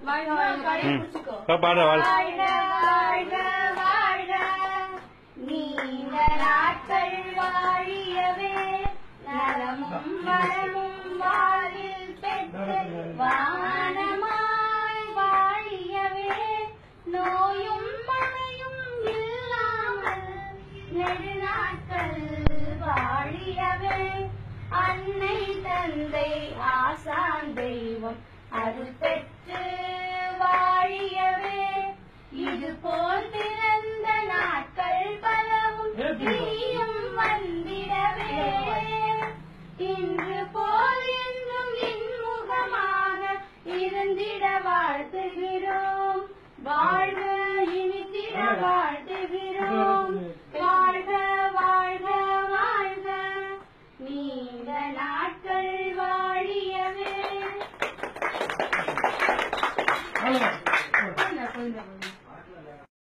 ம். பா, பாடு வாழ் வாழ்க வாழ்க வாழ்க நீண்ட நாட்கள் வாழியவே நலமும் வளமும் வாழ்வில் பெற்று வானமாய் வாழியவே நோயும் மழையும் இல்லாமல் நெடுநாட்கள் வாழியவே அன்னை தந்தை ஆசான் தெய்வம் அருள் பெற்று வாழியவே இது போல் பிறந்த நாட்கள் பலவும் இனியும் வந்திடவே இன்று போல் என்றும் இன்முகமாக இருந்திட வாழ்த்துகிறோம் வாழ்க இனித்திட வாழ்த்துகிறோம் வாழ்க வாழ்க வாழ்க நீண்ட நாட்கள் வாழியவே அவ்வளவுதான்.